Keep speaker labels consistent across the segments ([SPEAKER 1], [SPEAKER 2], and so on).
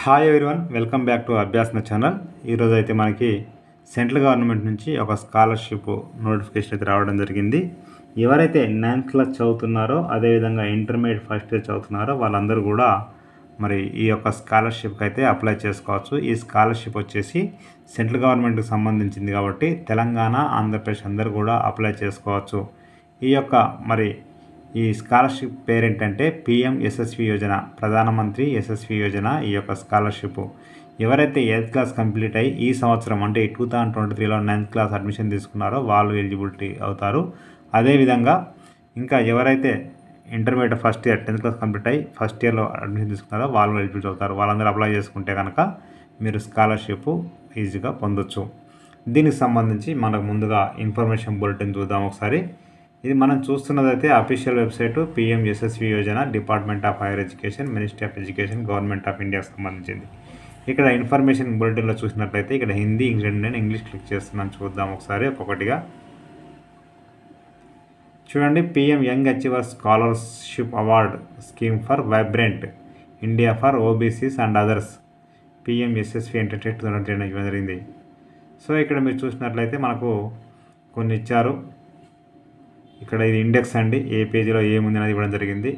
[SPEAKER 1] hi everyone welcome back to Abhyasana channel ఈరోజు అయితే మనకి సెంట్రల్ గవర్నమెంట్ నుంచి ఒక స్కాలర్షిప్ నోటిఫికేషన్ అయితే రావడం జరిగింది ఎవరైతే నైన్త్ క్లాస్ చదువుతున్నారో అదేవిధంగా ఇంటర్మీడియట్ ఫస్ట్ ఇయర్ చదువుతున్నారో వాళ్ళందరూ కూడా మరి ఈ యొక్క స్కాలర్షిప్కి అయితే అప్లై చేసుకోవచ్చు ఈ స్కాలర్షిప్ వచ్చేసి సెంట్రల్ గవర్నమెంట్కి సంబంధించింది కాబట్టి తెలంగాణ ఆంధ్రప్రదేశ్ అందరూ కూడా అప్లై చేసుకోవచ్చు ఈ యొక్క మరి ఈ స్కాలర్షిప్ పేరేంటంటే PM SSV Yojana Pradhanmantri SSV Yojana ఈ యొక్క స్కాలర్షిప్ ఎవరైతే ఎయిత్ క్లాస్ కంప్లీట్ అయ్యి ఈ సంవత్సరం అంటే టూ థౌజండ్ ట్వంటీ త్రీలో నైన్త్ క్లాస్ అడ్మిషన్ తీసుకున్నారో వాళ్ళు ఎలిజిబిలిటీ అవుతారు అదేవిధంగా ఇంకా ఎవరైతే intermediate first year tenth class complete అయ్యి ఫస్ట్ ఇయర్లో అడ్మిషన్ తీసుకున్నారో వాళ్ళు ఎలిజిబిలిటీ అవుతారు వాళ్ళందరూ అప్లై చేసుకుంటే కనుక మీరు స్కాలర్షిప్ ఈజీగా పొందొచ్చు దీనికి సంబంధించి మనకు ముందుగా ఇన్ఫర్మేషన్ బులెటిన్ చూద్దాం ఒకసారి ఇది మనం చూస్తున్నదైతే official website PM SSV Yojana department of higher education ministry of education government of ఇండియాకి సంబంధించింది ఇక్కడ ఇన్ఫర్మేషన్ బులెటిన్లో చూసినట్లయితే ఇక్కడ హిందీ ఇంగ్లీష్ నేను ఇంగ్లీష్ క్లిక్ చేస్తున్నాను చూద్దాం ఒకసారి ఒక్కొక్కటిగా చూడండి PM young achiever scholarship award scheme for vibrant India for OBCs and others PM SSV entertain చేయడం జరిగింది సో ఇక్కడ మీరు చూసినట్లయితే మనకు కొన్ని ఇచ్చారు ఇక్కడ ఇది ఇండెక్స్ అండి ఏ పేజీలో ఏముంది అనేది ఇవ్వడం జరిగింది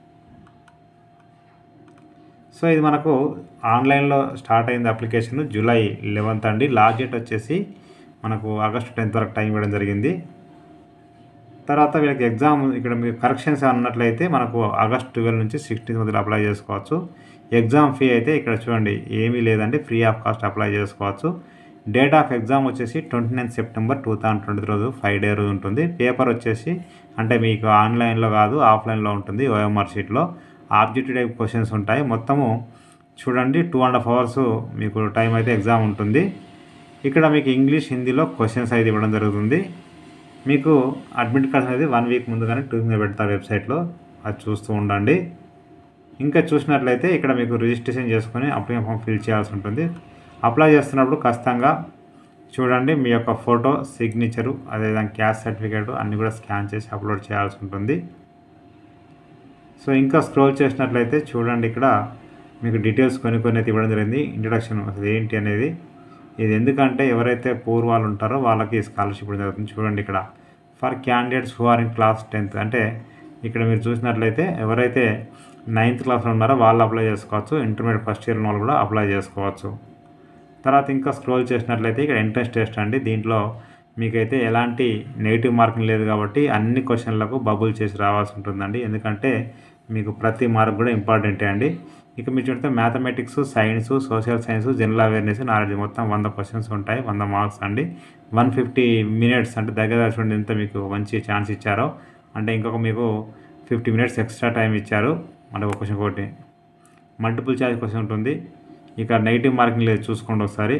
[SPEAKER 1] సో ఇది మనకు ఆన్లైన్లో స్టార్ట్ అయింది అప్లికేషన్ జూలై లెవెన్త్ అండి లాస్ట్ డేట్ వచ్చేసి మనకు ఆగస్టు టెన్త్ వరకు టైం ఇవ్వడం జరిగింది తర్వాత వీళ్ళకి ఎగ్జామ్ ఇక్కడ మీకు కరెక్షన్స్ అన్నట్లయితే మనకు ఆగస్ట్ ట్వెల్వ్ నుంచి సిక్స్టీన్త్ మధ్యలో అప్లై చేసుకోవచ్చు ఎగ్జామ్ ఫీ అయితే ఇక్కడ చూడండి ఏమీ లేదండి ఫ్రీ ఆఫ్ కాస్ట్ అప్లై చేసుకోవచ్చు డేట్ ఆఫ్ ఎగ్జామ్ వచ్చేసి twenty nine September two thousand twenty రోజు ఫైవ్ డే రోజు ఉంటుంది పేపర్ వచ్చేసి అంటే మీకు ఆన్లైన్లో కాదు ఆఫ్లైన్లో ఉంటుంది ఓఎంఆర్ షీట్లో ఆబ్జెక్టివ్ టైప్ క్వశ్చన్స్ ఉంటాయి మొత్తము చూడండి టూ అండ్ హాఫ్ అవర్స్ మీకు టైం అయితే ఎగ్జామ్ ఉంటుంది ఇక్కడ మీకు ఇంగ్లీష్ హిందీలో క్వశ్చన్స్ అయితే ఇవ్వడం జరుగుతుంది మీకు అడ్మిట్ కార్డ్స్ అనేది వన్ వీక్ ముందుగానే టూ మీద పెడతారు వెబ్సైట్లో అది చూస్తూ ఉండండి ఇంకా చూసినట్లయితే ఇక్కడ మీకు రిజిస్ట్రేషన్ చేసుకొని అప్లికేషన్ ఫామ్ ఫిల్ చేయాల్సి ఉంటుంది అప్లై చేస్తున్నప్పుడు ఖచ్చితంగా చూడండి మీ యొక్క ఫోటో సిగ్నేచరు అదేవిధంగా క్యాస్ట్ సర్టిఫికేట్ అన్నీ కూడా స్కాన్ చేసి అప్లోడ్ చేయాల్సి ఉంటుంది సో ఇంకా స్క్రోల్ చేసినట్లయితే చూడండి ఇక్కడ మీకు డీటెయిల్స్ కొన్ని కొన్ని అయితే ఇవ్వడం జరిగింది ఇంట్రడక్షన్ అసలు ఏంటి అనేది ఇది ఎందుకంటే ఎవరైతే పూర్వాలు ఉంటారో వాళ్ళకి స్కాలర్షిప్ ఇవ్వడం జరుగుతుంది చూడండి ఇక్కడ for candidates who are in class tenth అంటే ఇక్కడ మీరు చూసినట్లయితే ఎవరైతే నైన్త్ క్లాస్లో ఉన్నారో వాళ్ళు అప్లై చేసుకోవచ్చు ఇంటర్మీడియట్ ఫస్ట్ ఇయర్ వాళ్ళు కూడా అప్లై చేసుకోవచ్చు తర్వాత ఇంకా స్క్రోల్ చేసినట్లయితే ఇక్కడ ఎంట్రన్స్ టెస్ట్ అండి దీంట్లో మీకైతే ఎలాంటి నెగిటివ్ మార్కింగ్ లేదు కాబట్టి అన్ని క్వశ్చన్లకు బబుల్ చేసి రావాల్సి ఉంటుందండి ఎందుకంటే మీకు ప్రతి మార్క్ కూడా ఇంపార్టెంటే అండి ఇక మీరు చూస్తే mathematics science social science general awareness knowledge మొత్తం వంద క్వశ్చన్స్ ఉంటాయి వంద మార్క్స్ అండి వన్ ఫిఫ్టీ మినిట్స్ అంటే దగ్గర చూడండి ఎంత మీకు మంచి ఛాన్స్ ఇచ్చారో అంటే ఇంకొక మీకు ఫిఫ్టీ మినిట్స్ ఎక్స్ట్రా టైం ఇచ్చారు అంటే ఒక క్వశ్చన్ ఒకటి మల్టిపుల్ చాయిస్ క్వశ్చన్ ఉంటుంది ఇక నెగిటివ్ మార్కింగ్ లేదు చూసుకోండి ఒకసారి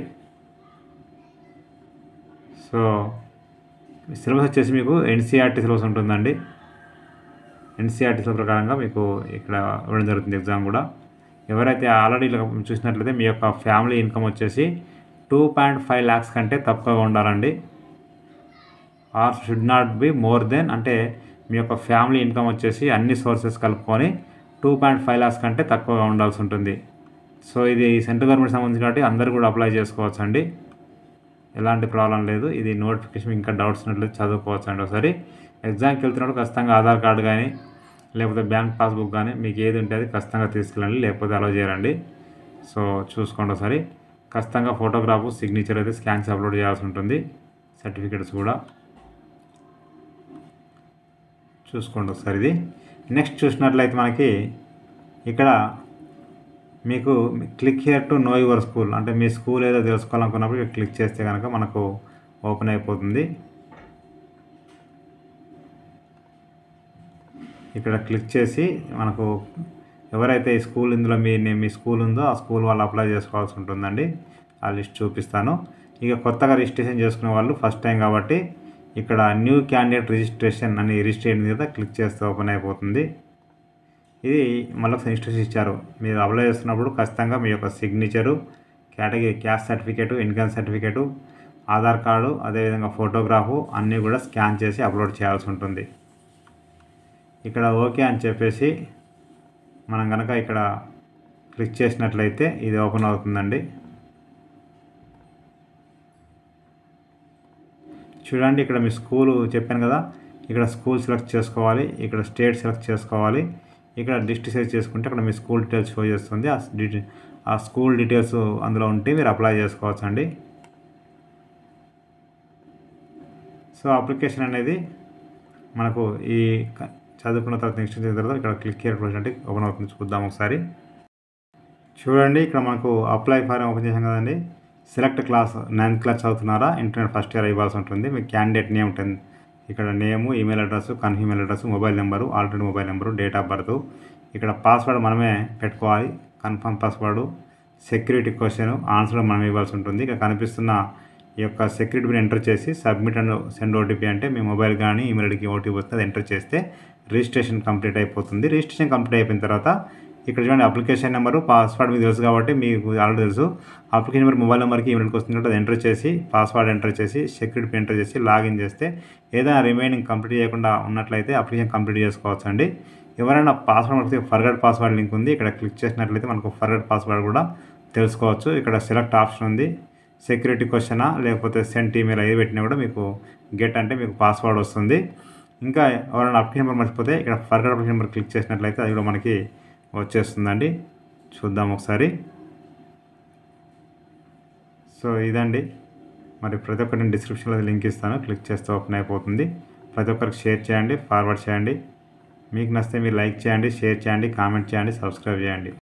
[SPEAKER 1] సో సిలబస్ వచ్చేసి మీకు ఎన్సీఆర్టీ సిలబస్ ఉంటుందండి ఎన్సీఆర్టీ సిలబస్ ప్రకారంగా మీకు ఇక్కడ ఇవ్వడం జరుగుతుంది ఎగ్జామ్ కూడా ఎవరైతే ఆల్రెడీ ఇలా చూసినట్లయితే మీ యొక్క ఫ్యామిలీ ఇన్కమ్ వచ్చేసి టూ పాయింట్ ఫైవ్ ల్యాక్స్ కంటే తక్కువగా ఉండాలండి or should not be more than అంటే మీ యొక్క ఫ్యామిలీ ఇన్కమ్ వచ్చేసి అన్ని సోర్సెస్ కలుపుకొని టూ పాయింట్ ఫైవ్ ల్యాక్స్ కంటే తక్కువగా ఉండాల్సి ఉంటుంది సో ఇది సెంట్రల్ గవర్నమెంట్ సంబంధించి కాబట్టి అందరూ కూడా అప్లై చేసుకోవచ్చు అండి ఎలాంటి ప్రాబ్లం లేదు ఇది నోటిఫికేషన్ ఇంకా డౌట్స్ ఉన్నట్లయితే చదువుకోవచ్చు అండి ఒకసారి ఎగ్జామ్కి వెళ్తున్నప్పుడు ఖచ్చితంగా ఆధార్ కార్డు కానీ లేకపోతే బ్యాంక్ పాస్బుక్ కానీ మీకు ఏది ఉంటే అది ఖచ్చితంగా తీసుకెళ్ళండి లేకపోతే అలో చేయరండి సో చూసుకోండి ఒకసారి ఖచ్చితంగా ఫోటోగ్రాఫ్ సిగ్నేచర్ అయితే స్కాన్స్ అప్లోడ్ చేయాల్సి ఉంటుంది సర్టిఫికేట్స్ కూడా చూసుకోండి ఒకసారి ఇది నెక్స్ట్ చూసినట్లయితే మనకి ఇక్కడ మీకు click here to know your school అంటే మీ స్కూల్ ఏదో తెలుసుకోవాలనుకున్నప్పుడు ఇక్కడ క్లిక్ చేస్తే కనుక మనకు ఓపెన్ అయిపోతుంది ఇక్కడ క్లిక్ చేసి మనకు ఎవరైతే ఈ స్కూల్ ఇందులో మీ మీ స్కూల్ ఉందో ఆ స్కూల్ వాళ్ళు అప్లై చేసుకోవాల్సి ఉంటుందండి ఆ లిస్ట్ చూపిస్తాను ఇక కొత్తగా రిజిస్ట్రేషన్ చేసుకునే వాళ్ళు ఫస్ట్ టైం కాబట్టి ఇక్కడ న్యూ క్యాండిడేట్ రిజిస్ట్రేషన్ అని రిజిస్ట్రేషన్ మీద క్లిక్ చేస్తే ఓపెన్ అయిపోతుంది ఇది మళ్ళీ ఇన్స్ట్రక్షన్ ఇచ్చారు మీరు అప్లై చేస్తున్నప్పుడు ఖచ్చితంగా మీ యొక్క signature category caste certificate income certificate Aadhaar card అదేవిధంగా ఫోటోగ్రాఫు అన్నీ కూడా స్కాన్ చేసి అప్లోడ్ చేయాల్సి ఉంటుంది ఇక్కడ ఓకే అని చెప్పేసి మనం కనుక ఇక్కడ క్లిక్ చేసినట్లయితే ఇది ఓపెన్ అవుతుందండి చూడండి ఇక్కడ మీ స్కూల్ చెప్పాను కదా ఇక్కడ స్కూల్ సెలెక్ట్ చేసుకోవాలి ఇక్కడ స్టేట్ సెలెక్ట్ చేసుకోవాలి ఇక్కడ డిస్ట్రిక్ట్ సెలెక్ట్ చేసుకుంటే అక్కడ మీ స్కూల్ డీటెయిల్స్ షో చేస్తుంది ఆ డీటెయిల్ ఆ స్కూల్ డీటెయిల్స్ అందులో ఉంటే మీరు అప్లై చేసుకోవచ్చు అండి సో అప్లికేషన్ అనేది మనకు ఈ క- చదువుకున్న తర్వాత నెక్స్ట్ చేసిన తర్వాత ఇక్కడ క్లిక్ చేయడం అంటే ఓపెన్ అవుతుంది చూద్దాం ఒకసారి చూడండి ఇక్కడ మనకు అప్లై ఫారం ఓపెన్ చేసాం కదండి సెలెక్ట్ క్లాస్ నైన్త్ క్లాస్ చదువుతున్నారా ఇంటర్నెట్ ఫస్ట్ ఇయర్ ఇవ్వాల్సి ఉంటుంది మీ క్యాండిడేట్ నేమ్ ఉంటుంది ఇక్కడ name email address confirm email address mobile number already mobile number date of birth ఇక్కడ పాస్వర్డ్ మనమే పెట్టుకోవాలి confirm password security question answer మనం ఇవ్వాల్సి ఉంటుంది ఇక్కడ కనిపిస్తున్న ఈ యొక్క సెక్యూరిటీ పిన్ ఎంటర్ చేసి సబ్మిట్ అండ్ సెండ్ ఓటీపీ అంటే మీ మొబైల్ కానీ ఈమెయిల్ ఐడికి ఓటీపీ వస్తే అది ఎంటర్ చేస్తే రిజిస్ట్రేషన్ కంప్లీట్ అయిపోతుంది రిజిస్ట్రేషన్ కంప్లీట్ అయిపోయిన తర్వాత ఇక్కడ చూడండి అప్లికేషన్ నెంబరు పాస్వర్డ్ మీకు తెలుసు కాబట్టి మీకు ఆల్రెడీ తెలుసు అప్లికేషన్ నెంబర్ మొబైల్ నెంబర్కి ఈమెయిల్కి వస్తుంది కాబట్టి అది ఎంటర్ చేసి పాస్వర్డ్ ఎంటర్ చేసి సెక్యూరిటీ పిన్ ఎంటర్ చేసి లాగిన్ చేస్తే ఏదైనా రిమైనింగ్ కంప్లీట్ చేయకుండా ఉన్నట్లయితే అప్లికేషన్ కంప్లీట్ చేసుకోవచ్చు అండి ఎవరైనా పాస్వర్డ్ వస్తే ఫర్గడ్ పాస్వర్డ్ లింక్ ఉంది ఇక్కడ క్లిక్ చేసినట్లయితే మనకు ఫర్గడ్ పాస్వర్డ్ కూడా తెలుసుకోవచ్చు ఇక్కడ సెలెక్ట్ ఆప్షన్ ఉంది సెక్యూరిటీ క్వశ్చనా లేకపోతే సెంట్ ఈమెయిల్ అయ్యి పెట్టినా కూడా మీకు గెట్ అంటే మీకు పాస్వర్డ్ వస్తుంది ఇంకా ఎవరైనా అప్లికేషన్ నెంబర్ మర్చిపోతే ఇక్కడ ఫర్గడ్ అప్లికేషన్ నెంబర్ క్లిక్ చేసినట్లయితే అది కూడా మనకి వచ్చేస్తుందండి చూద్దాం ఒకసారి సో ఇదండి మరి ప్రతి ఒక్కటి నేను డిస్క్రిప్షన్లో లింక్ ఇస్తాను క్లిక్ చేస్తే ఓపెన్ అయిపోతుంది ప్రతి ఒక్కరికి షేర్ చేయండి ఫార్వర్డ్ చేయండి మీకు నచ్చితే మీరు లైక్ చేయండి షేర్ చేయండి కామెంట్ చేయండి సబ్స్క్రైబ్ చేయండి